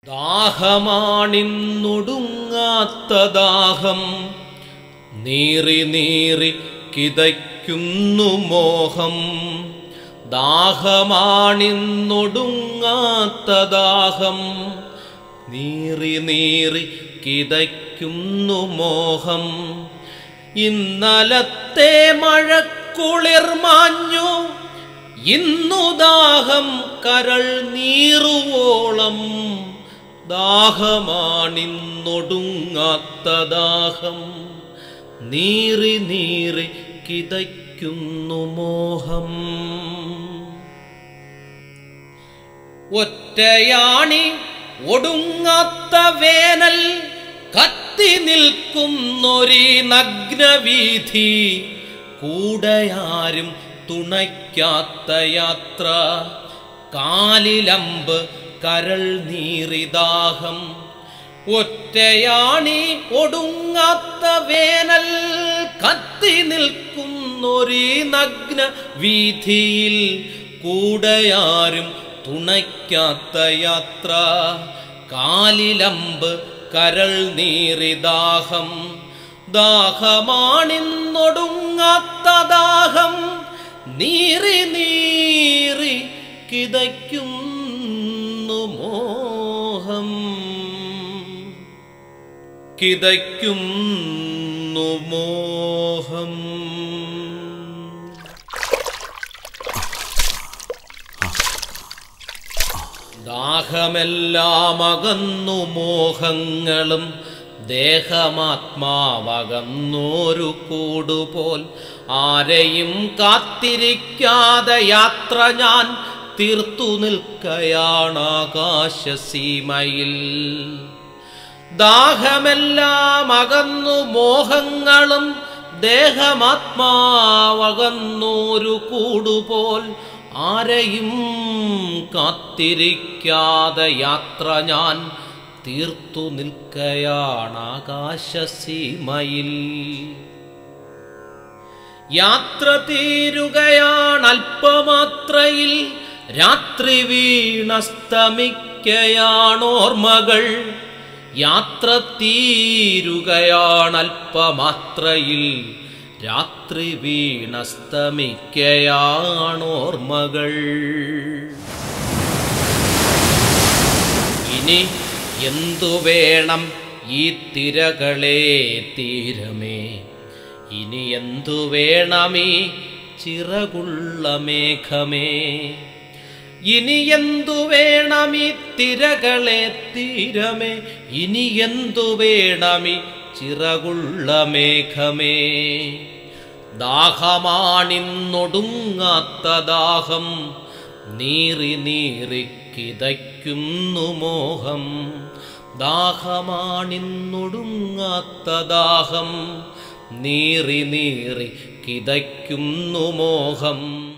ദാഹമാണിന്നൊടുങ്ങാത്ത ദാഹം നീറി നീറി കിതയ്ക്കുന്നു മോഹം ദാഹമാണിന്നൊടുങ്ങാത്ത ദാഹം നീറി നീറി കിതയ്ക്കുന്നു മോഹം ഇന്നലത്തെ മഴക്കുളിർ മാഞ്ഞു ഇന്നു ദാഹം കരൾ നീറുവോളം ദാഹമാണിന്നൊടുങ്ങാത്ത ദാഹം നീറി നീറി കിതയ്ക്കുന്നു മോഹം ഒറ്റയാണി ഒടുങ്ങാത്ത വേനൽ കത്തി നിൽക്കുന്നൊരീ നഗ്നവീഥി കൂടെയാരും തുണയ്ക്കാത്ത യാത്ര കാലിലമ്പ് കരൾ നീറിദാഹം ഒറ്റയാണി ഒടുങ്ങാത്ത വേനൽ കത്തി നിൽക്കുന്നൊരീ നഗ്ന വീഥിയിൽ കൂടെയാരും തുണയ്ക്കാത്ത യാത്ര കാലിലമ്പ് കരൾ നീറിദാഹം ദാഹമാണിന്നൊടുങ്ങാത്ത ദാഹം നീറി നീറി കിതയ്ക്കുന്നു മോഹം കിതയ്ക്കുന്നു മോഹം ദാഹമെല്ലാം അകന്നു മോഹങ്ങളും ദേഹമാത്മാവകന്നോരു കൂടുപോൽ ആരെയും കാത്തിരിക്കാതെ യാത്ര ഞാൻ തീർത്തു നിൽക്കയാണ് ആകാശസീമയിൽ ദാഹമെല്ലാം അകന്നു മോഹങ്ങളും ദേഹമാത്മാവകന്നോരു കൂടുപോൽ ആരെയും കാത്തിരിക്കാതെ യാത്ര ഞാൻ തീർത്തു നിൽക്കയാണ് ആകാശസീമയിൽ യാത്ര തീരുകയാണ് അല്പമാത്രയിൽ രാത്രി വീണസ്തമിക്കയാണ് ഓർമ്മകൾ യാത്ര തീരുകയാണ് അല്പമാത്രയിൽ രാത്രി വീണസ്തമിക്കയാണ് ഓർമ്മകൾ ഇനി എന്തു വേണം ഈ തിരകളെ തീരമേ ഇനി എന്തു വേണമീ ചിറകുള്ള മേഘമേ ഇനി എന്തു വേണമീ തിരകളെ തീരമേ ഇനി എന്തു വേണമീ ചിറകുള്ള മേഘമേ ദാഹമാണിന്നൊടുങ്ങാത്ത ദാഹം നീറി നീറി കിതയ്ക്കുന്നു മോഹം ദാഹമാണിന്നൊടുങ്ങാത്ത ദാഹം നീറി നീറി കിതയ്ക്കുന്നു മോഹം